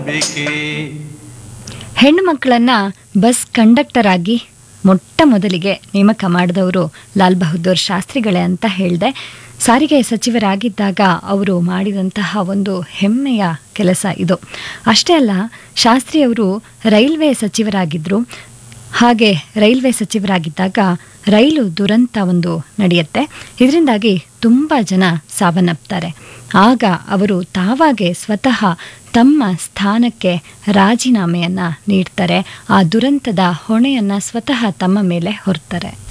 ಬೇಕೇ ಹೆಣ್ಣು ಮಕ್ಕಳನ್ನ ಬಸ್ ಕಂಡಕ್ಟರ್ ಆಗಿ ಮೊಟ್ಟ ಮೊದಲಿಗೆ ನೇಮಕ ಮಾಡಿದವರು ಲಾಲ್ ಬಹದ್ದೂರ್ ಶಾಸ್ತ್ರಿಗಳೇ ಅಂತ ಹೇಳಿದೆ ಸಾರಿಗೆ ಸಚಿವರಾಗಿದ್ದಾಗ ಅವರು ಮಾಡಿದಂತಹ ಒಂದು ಹೆಮ್ಮೆಯ ಕೆಲಸ ಇದು ಅಷ್ಟೇ ಅಲ್ಲ ಶಾಸ್ತ್ರಿ ಅವರು ರೈಲ್ವೆ ಸಚಿವರಾಗಿದ್ದರು ಹಾಗೆ ರೈಲ್ವೆ ಸಚಿವರಾಗಿದ್ದಾಗ ರೈಲು ದುರಂತ ಒಂದು ನಡೆಯುತ್ತೆ ಇದರಿಂದಾಗಿ ತುಂಬ ಜನ ಸಾವನ್ನಪ್ತಾರೆ ಆಗ ಅವರು ತಾವಾಗೆ ಸ್ವತಃ ತಮ್ಮ ಸ್ಥಾನಕ್ಕೆ ರಾಜೀನಾಮೆಯನ್ನ ನೀಡ್ತಾರೆ ಆ ದುರಂತದ ಹೊಣೆಯನ್ನ ಸ್ವತಃ ತಮ್ಮ ಮೇಲೆ ಹೊರ್ತಾರೆ